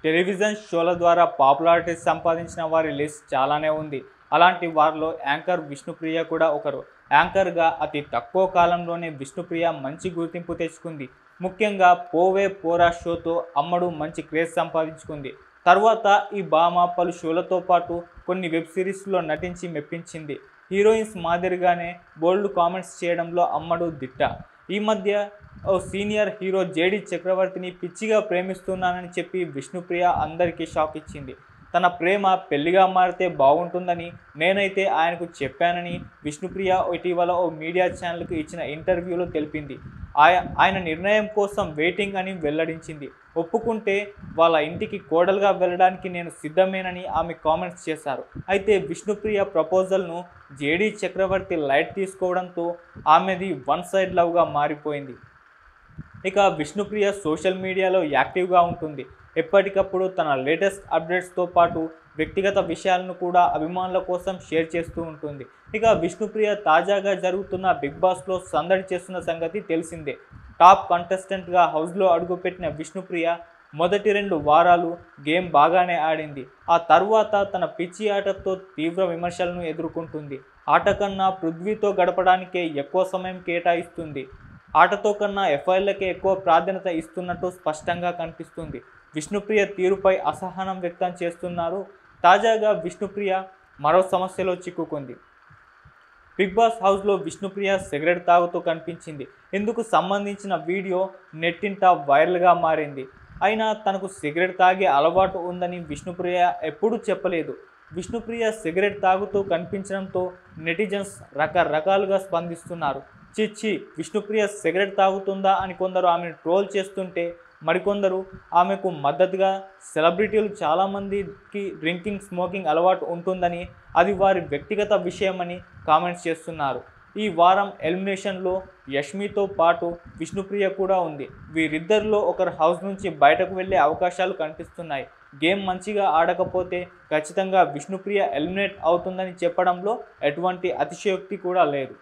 television షోల ద్వారా popularity సంపాదించిన వారి లిస్ట్ చాలానే ఉంది అలాంటి వారిలో యాంకర్ విష్ణుప్రియ కూడా ఒకరు యాంకర్గా అతి తక్కువ కాలంలోనే విష్ణుప్రియ మంచి గుర్తింపు తెచ్చుకుంది ముఖ్యంగా పోవే పోరా షోతో అమ్మడు మంచి క్రేజ్ సంపాదించుకుంది తర్వాత ఈ భామ పలు షోలతో పాటు కొన్ని వెబ్ సిరీస్లో నటించి మెప్పించింది హీరోయిన్స్ మాదిరిగానే బోల్డ్ కామెంట్స్ చేయడంలో అమ్మడు దిట్ట ఈ మధ్య ఓ సీనియర్ హీరో జేడి చక్రవర్తిని పిచ్చిగా ప్రేమిస్తున్నానని చెప్పి విష్ణుప్రియ అందరికీ షాక్ ఇచ్చింది తన ప్రేమ పెళ్లిగా మారితే బాగుంటుందని నేనైతే ఆయనకు చెప్పానని విష్ణుప్రియ ఇటీవల ఓ మీడియా ఛానల్కు ఇచ్చిన ఇంటర్వ్యూలో తెలిపింది ఆయ ఆయన నిర్ణయం కోసం వెయిటింగ్ అని వెల్లడించింది ఒప్పుకుంటే వాళ్ళ ఇంటికి కోడలుగా వెళ్ళడానికి నేను సిద్ధమేనని ఆమె కామెంట్స్ చేశారు అయితే విష్ణుప్రియ ప్రపోజల్ను జేడీ చక్రవర్తి లైట్ తీసుకోవడంతో ఆమెది వన్ సైడ్ లవ్గా మారిపోయింది ఇక విష్ణుప్రియ సోషల్ మీడియాలో యాక్టివ్గా ఉంటుంది ఎప్పటికప్పుడు తన లేటెస్ట్ అప్డేట్స్తో పాటు వ్యక్తిగత విషయాలను కూడా అభిమానుల కోసం షేర్ చేస్తూ ఉంటుంది ఇక విష్ణుప్రియ తాజాగా జరుగుతున్న బిగ్ బాస్లో సందడి చేస్తున్న సంగతి తెలిసిందే టాప్ కంటెస్టెంట్గా హౌస్లో అడుగుపెట్టిన విష్ణుప్రియ మొదటి రెండు వారాలు గేమ్ బాగానే ఆడింది ఆ తర్వాత తన పిచ్చి ఆటతో తీవ్ర విమర్శలను ఎదుర్కొంటుంది ఆట కన్నా పృథ్వీతో గడపడానికే ఎక్కువ సమయం కేటాయిస్తుంది ఆటతో కన్నా ఎఫ్ఐఆర్లకే ఎక్కువ ప్రాధాన్యత ఇస్తున్నట్టు స్పష్టంగా కనిపిస్తుంది విష్ణుప్రియ తీరుపై అసహనం వ్యక్తం చేస్తున్నారు తాజాగా విష్ణుప్రియ మరో సమస్యలో చిక్కుకుంది బిగ్ బాస్ హౌస్లో విష్ణుప్రియ సిగరెట్ తాగుతూ కనిపించింది ఇందుకు సంబంధించిన వీడియో నెట్టింట వైరల్గా మారింది అయినా తనకు సిగరెట్ తాగే అలవాటు ఉందని విష్ణుప్రియ ఎప్పుడూ చెప్పలేదు విష్ణుప్రియ సిగరెట్ తాగుతూ కనిపించడంతో నెటిజన్స్ రకరకాలుగా స్పందిస్తున్నారు చిచ్చి విష్ణుప్రియ సిగరెట్ తాగుతుందా అని కొందరు ఆమెను ట్రోల్ చేస్తుంటే మరికొందరు ఆమెకు మద్దతుగా సెలబ్రిటీలు చాలామందికి డ్రింకింగ్ స్మోకింగ్ అలవాటు ఉంటుందని అది వారి వ్యక్తిగత విషయమని కామెంట్స్ చేస్తున్నారు ఈ వారం ఎలిమినేషన్లో యష్మితో పాటు విష్ణుప్రియ కూడా ఉంది వీరిద్దరిలో ఒకరు హౌస్ నుంచి బయటకు వెళ్ళే అవకాశాలు కనిపిస్తున్నాయి గేమ్ మంచిగా ఆడకపోతే ఖచ్చితంగా విష్ణుప్రియ ఎలిమినేట్ అవుతుందని చెప్పడంలో ఎటువంటి అతిశయోక్తి కూడా లేదు